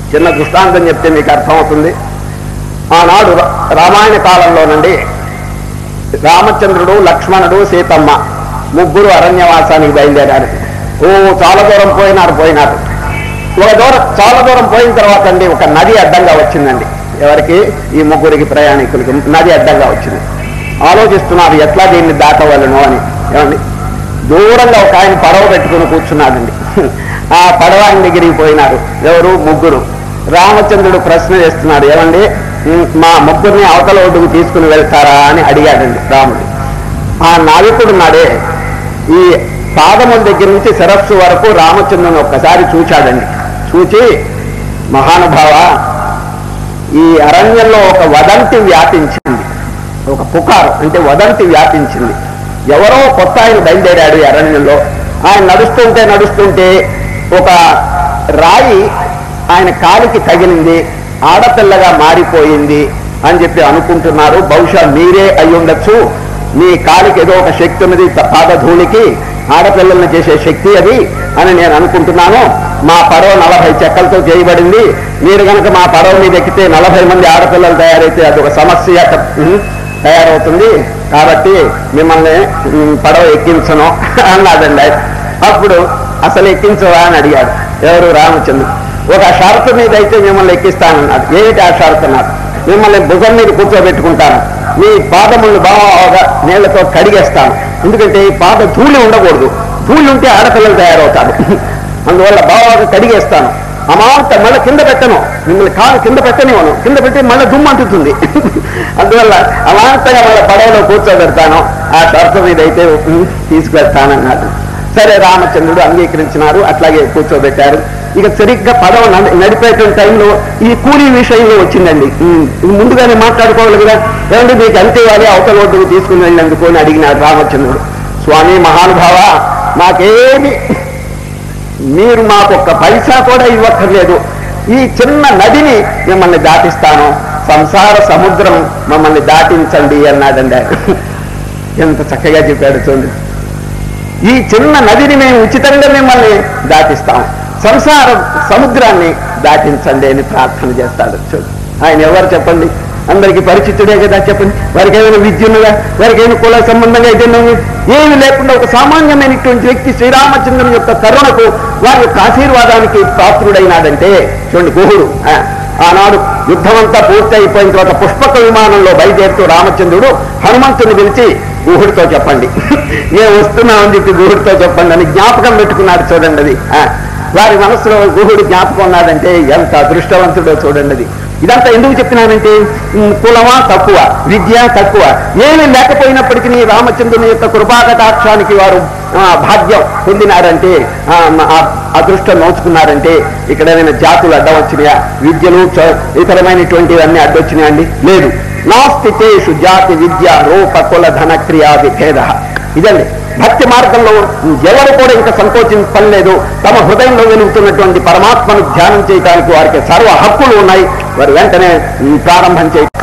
చిన్న దృష్టాంతం చెప్తే మీకు అర్థమవుతుంది ఆనాడు రా- రామాయణ కాలంలోనండి రామచంద్రుడు లక్ష్మణుడు సీతమ్మ ముగ్గురు అరణ్యవాసానికి బయలుదేరారు ఓ చాలా దూరం పోయినారు పోయినారు ఒక దూరం చాలా దూరం పోయిన తర్వాత అండి ఒక నది అడ్డంగా వచ్చిందండి ఎవరికి ఈ ముగ్గురికి ప్రయాణికులకి నది అడ్డంగా వచ్చింది ఆలోచిస్తున్నారు ఎట్లా దీన్ని దాటవలను అని ఏమండి దూరంగా ఒక ఆయన పడవ పెట్టుకుని కూర్చున్నాడండి ఆ పడవ ఆయన దగ్గరికి పోయినారు ఎవరు ముగ్గురు రామచంద్రుడు ప్రశ్న చేస్తున్నాడు ఏమండి ఉమ్, మా ముగ్గురిని అవతల ఒడ్డుకు తీసుకుని వెళ్తారా అని అడిగాడండి రాముడు ఆ నావికుడు నాడే ఈ పాదముల దగ్గర నుంచి శిరస్సు వరకు రామచంద్రుని ఒక్కసారి చూచాడండి చూచి మహానుభావ ఈ అరణ్యంలో ఒక వదంతి వ్యాపించింది ఒక పుకారు అంటే వదంతి వ్యాపించింది ఎవరో కొత్త ఆయన బయలుదేరాడు ఈ అరణ్యంలో ఆయన నడుస్తుంటే నడుస్తుంటే ఒక రాయి ఆయన కాలికి తగిలింది ఆడపిల్లగా మారిపోయింది అని చెప్పి అనుకుంటున్నారు బహుశా మీరే అయి ఉండొచ్చు మీ కాలికి ఏదో ఒక శక్తి ఉన్నది త- పాదధూళికి ఆడపిల్లల్ని చేసే శక్తి అది అని నేను అనుకుంటున్నాను మా పడవ నలభై చెక్కలతో చేయబడింది మీరు కనుక మా పడవ మీద ఎక్కితే నలభై మంది ఆడపిల్లలు తయారైతే అది ఒక సమస్య ఉం, తయారవుతుంది కాబట్టి మిమ్మల్ని ఉం, పడవ ఎక్కించను అన్నాడండి ఆయన. అప్పుడు అసలు ఎక్కించవా అని అడిగాడు ఎవరు రామచంద్రుడు ఒక షరతు మీద అయితే మిమ్మల్ని ఎక్కిస్తానన్నాడు ఏమిటి ఆ షరతు అన్నారు మిమ్మల్ని భుజం మీద కూర్చోబెట్టుకుంటాను మీ పాదములను బాగా నీళ్లతో కడిగేస్తాను ఎందుకంటే ఈ పాద ధూళి ఉండకూడదు ధూళి ఉంటే ఆడపిల్లలు తయారవుతారు అందువల్ల బాగా కడిగేస్తాను అమాంత మళ్ళీ కింద పెట్టను మిమ్మల్ని కాలు కింద పెట్టనివ్వను కింద పెట్టి మళ్ళీ దుమ్ము అంటుతుంది అందువల్ల అమాంతంగా మళ్ళీ పడవలో కూర్చోబెడతాను ఆ షరతు మీద అయితే ఉం, తీసుకెళ్తానన్నాడు సరే రామచంద్రుడు అంగీకరించినారు అట్లాగే కూర్చోబెట్టారు ఇక సరిగ్గా పడవ నడి- నడిపేటువంటి టైంలో ఈ కూలీ విషయంలో వచ్చిందండి ఉమ్, ఇది ముందుగానే మాట్లాడుకోవాలి కదా ఏమంటే మీకు అంతే ఇవ్వాలి అవతల ఒడ్డుకు తీసుకుని వెళ్ళినందుకు అని అడిగినాడు రామచంద్రుడు స్వామి మహానుభావ మాకేమి మీరు మాకు ఒక్క పైసా కూడా ఇవ్వక్కర్లేదు ఈ చిన్న నదిని మిమ్మల్ని దాటిస్తాను సంసార సముద్రం మమ్మల్ని దాటించండి అన్నాడండి ఆయన ఎంత చక్కగా చెప్పాడు చూడండి ఈ చిన్న నదిని మేము ఉచితంగా మిమ్మల్ని దాటిస్తాం సంసార సముద్రాన్ని దాటించండి అని ప్రార్థన చేస్తాడు చూడు ఆయన ఎవరు చెప్పండి అందరికీ పరిచితుడే కదా చెప్పండి వారికి ఏమైనా విద్య ఉన్నదా వారికి ఏమైనా కుల సంబంధంగా ఏదైనా ఉంది? ఏమి లేకుండా ఒక సామాన్యమైనటువంటి వ్యక్తి శ్రీరామచంద్రుని యొక్క కరుణకు వారి యొక్క ఆశీర్వాదానికి పాత్రుడైనాడంటే చూడండి గుహుడు ఆ, ఆనాడు యుద్ధమంతా పూర్తి అయిపోయిన తర్వాత పుష్పక విమానంలో బయలుదేరుతూ రామచంద్రుడు హనుమంతుని పిలిచి గుహుడితో చెప్పండి నేను వస్తున్నామని చెప్పి గుహుడితో చెప్పండి అని జ్ఞాపకం పెట్టుకున్నాడు చూడండి అది ఆ, వారి మనసులో గుహుడు జ్ఞాపకం ఉన్నాడంటే ఎంత అదృష్టవంతుడో చూడండి అది ఇదంతా ఎందుకు చెప్పినానంటే ఉమ్, కులమా తక్కువ విద్య తక్కువ ఏమీ లేకపోయినప్పటికీ రామచంద్రుని యొక్క కృపాకటాక్షానికి వారు ఆ, భాగ్యం పొందినారంటే ఆ, ఆ అదృష్టం నోచుకున్నారంటే ఇక్కడ ఏమైనా జాతులు అడ్డం వచ్చినాయా విద్యలు చ- ఇతరమైనటువంటివన్నీ అడ్డొచ్చినాయా అండి లేదు నాస్తి తేషు జాతి విద్య రూప కుల ధన క్రియాది భేద ఇదండి భక్తి మార్గంలో ఎవరు కూడా ఇంకా సంకోచించలేదు తమ హృదయంలో వెలుగుతున్నటువంటి పరమాత్మను ధ్యానం చేయడానికి వారికి సర్వ హక్కులు ఉన్నాయి వారు వెంటనే ఈ ప్రారంభం చేయ